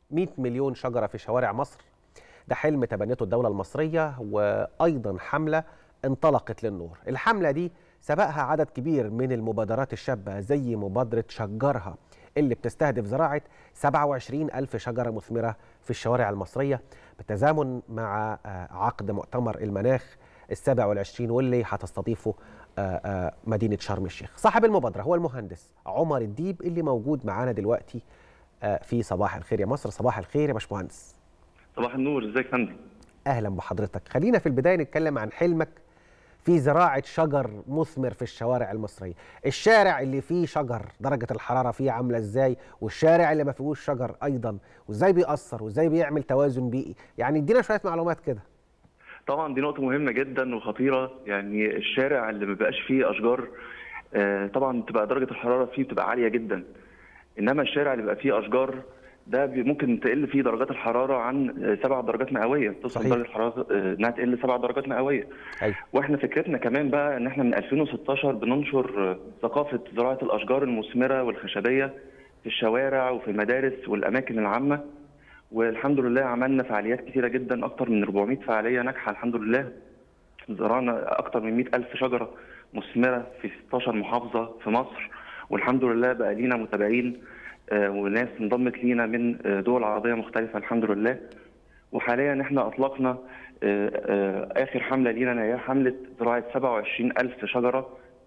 100 مليون شجرة في شوارع مصر ده حلم تبنته الدولة المصرية وأيضا حملة انطلقت للنور الحملة دي سبقها عدد كبير من المبادرات الشابة زي مبادرة شجرها اللي بتستهدف زراعة 27 ألف شجرة مثمرة في الشوارع المصرية بالتزامن مع عقد مؤتمر المناخ السابع والعشرين واللي هتستضيفه مدينة شرم الشيخ صاحب المبادرة هو المهندس عمر الديب اللي موجود معانا دلوقتي في صباح الخير يا مصر صباح الخير يا باشمهندس صباح النور ازيك يا فندم اهلا بحضرتك خلينا في البدايه نتكلم عن حلمك في زراعه شجر مثمر في الشوارع المصريه الشارع اللي فيه شجر درجه الحراره فيه عامله ازاي والشارع اللي ما فيهوش شجر ايضا وازاي بيأثر وازاي بيعمل توازن بيئي يعني ادينا شويه معلومات كده طبعا دي نقطه مهمه جدا وخطيره يعني الشارع اللي ما بقاش فيه اشجار آه طبعا بتبقى درجه الحراره فيه بتبقى عاليه جدا انما الشارع اللي بقى فيه اشجار ده ممكن تقل فيه درجات الحراره عن 7 درجات مئويه توصل درجه الحراره انها تقل 7 درجات مئويه أيوة. واحنا فكرتنا كمان بقى ان احنا من 2016 بننشر ثقافه زراعه الاشجار المثمره والخشبيه في الشوارع وفي المدارس والاماكن العامه والحمد لله عملنا فعاليات كثيره جدا اكثر من 400 فعاليه ناجحه الحمد لله زرعنا اكثر من 100 الف شجره مثمره في 16 محافظه في مصر والحمد لله بقى لينا متابعين وناس انضمت لينا من دول عربيه مختلفه الحمد لله وحاليا احنا اطلقنا اخر حمله لينا هي حمله زراعه 27 الف شجره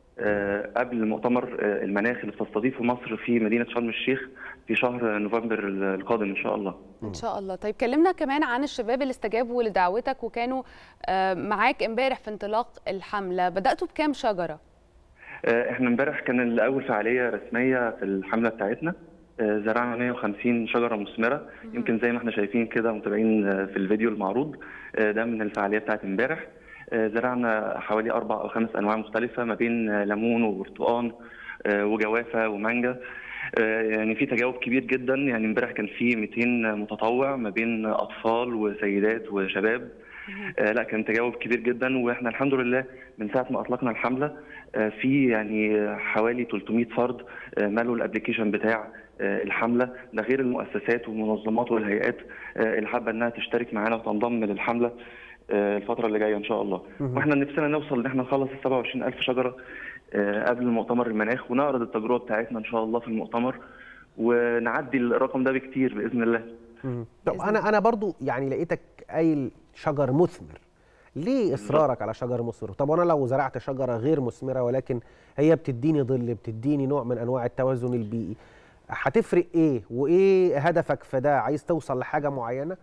قبل مؤتمر المناخ اللي بتستضيفه مصر في مدينه شرم الشيخ في شهر نوفمبر القادم ان شاء الله. ان شاء الله، طيب كلمنا كمان عن الشباب اللي استجابوا لدعوتك وكانوا معاك امبارح في انطلاق الحمله، بداتوا بكام شجره؟ احنا امبارح كان اول فعاليه رسميه في الحمله بتاعتنا زرعنا 150 شجره مثمره يمكن زي ما احنا شايفين كده متابعين في الفيديو المعروض ده من الفعاليه بتاعت امبارح زرعنا حوالي اربع او خمس انواع مختلفه ما بين ليمون وبرتقال وجوافه ومانجا يعني في تجاوب كبير جدا يعني امبارح كان في 200 متطوع ما بين اطفال وسيدات وشباب لا كان تجاوب كبير جدا واحنا الحمد لله من ساعه ما اطلقنا الحمله في يعني حوالي 300 فرد مالوا الابلكيشن بتاع الحمله ده غير المؤسسات والمنظمات والهيئات اللي حابه انها تشترك معانا وتنضم للحمله الفتره اللي جايه ان شاء الله واحنا نفسنا نوصل ان احنا نخلص ال 27000 شجره قبل مؤتمر المناخ ونعرض التجربه بتاعتنا ان شاء الله في المؤتمر ونعدي الرقم ده بكتير باذن الله طب انا انا برضو يعني لقيتك قايل شجر مثمر ليه اصرارك على شجر مثمر طب انا لو زرعت شجره غير مثمره ولكن هي بتديني ظل بتديني نوع من انواع التوازن البيئي هتفرق ايه وايه هدفك في ده عايز توصل لحاجه معينه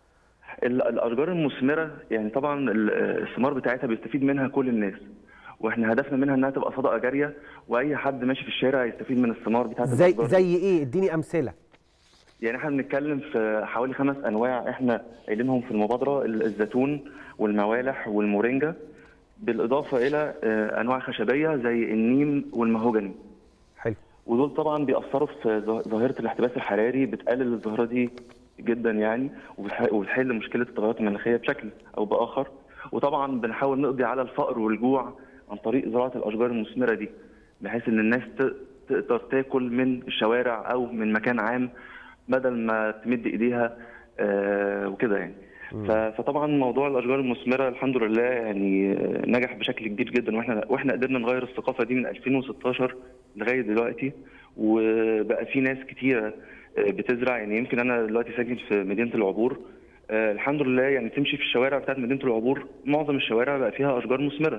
الاشجار المثمره يعني طبعا الثمار بتاعتها بيستفيد منها كل الناس واحنا هدفنا منها انها تبقى صدقه جاريه واي حد ماشي في الشارع يستفيد من الثمار بتاعت زي زي ايه اديني امثله يعني احنا بنتكلم في حوالي خمس انواع احنا قايلينهم في المبادره الزيتون والموالح والمورينجا بالاضافه الى انواع خشبيه زي النيم والمهوجني حلو ودول طبعا بيأثروا في ظاهره الاحتباس الحراري بتقلل الظاهره دي جدا يعني وبتحل مشكله التغيرات المناخيه بشكل او باخر وطبعا بنحاول نقضي على الفقر والجوع عن طريق زراعه الاشجار المثمره دي بحيث ان الناس تقدر تاكل من الشوارع او من مكان عام بدل ما تمد ايديها آه وكده يعني فطبعا موضوع الاشجار المثمره الحمد لله يعني نجح بشكل كبير جدا واحنا واحنا قدرنا نغير الثقافه دي من 2016 لغايه دلوقتي وبقى في ناس كتيره بتزرع يعني يمكن انا دلوقتي ساكن في مدينه العبور آه الحمد لله يعني تمشي في الشوارع بتاعت مدينه العبور معظم الشوارع بقى فيها اشجار مثمره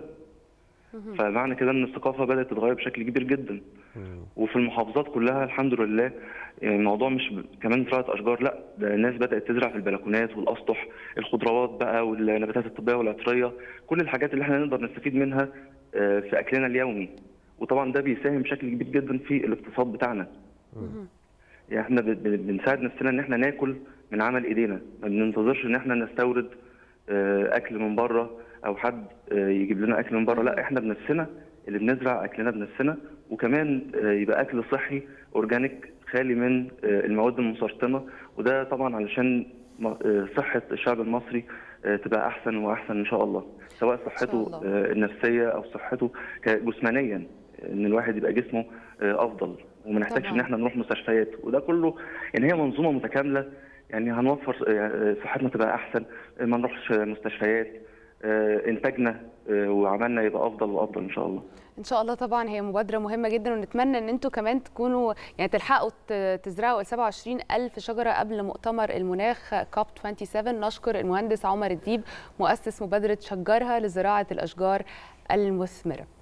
فمعنى كده ان الثقافه بدات تتغير بشكل كبير جدا وفي المحافظات كلها الحمد لله يعني الموضوع مش كمان زراعه اشجار لا ده الناس بدات تزرع في البلكونات والاسطح الخضروات بقى والنباتات الطبيه والعطريه كل الحاجات اللي احنا نقدر نستفيد منها في اكلنا اليومي وطبعا ده بيساهم بشكل كبير جدا في الاقتصاد بتاعنا يعني احنا بنساعد نفسنا ان احنا ناكل من عمل ايدينا ما بننتظرش ان احنا نستورد اكل من بره او حد يجيب لنا اكل من بره لا احنا بنفسنا اللي بنزرع اكلنا بنفسنا وكمان يبقى اكل صحي اورجانيك خالي من المواد المسرطنه وده طبعا علشان صحه الشعب المصري تبقى احسن واحسن ان شاء الله سواء صحته الله. النفسيه او صحته جسمانيا ان الواحد يبقى جسمه افضل وما نحتاجش ان طبعاً. احنا نروح مستشفيات وده كله يعني هي منظومه متكامله يعني هنوفر آه، صحتنا تبقى احسن آه، ما نروحش مستشفيات آه، انتاجنا آه، وعملنا يبقى افضل وافضل ان شاء الله ان شاء الله طبعا هي مبادره مهمه جدا ونتمنى ان انتوا كمان تكونوا يعني تلحقوا ت- تزرعوا ال 27 الف شجره قبل مؤتمر المناخ كوب 27 نشكر المهندس عمر الديب مؤسس مبادره شجرها لزراعه الاشجار المثمره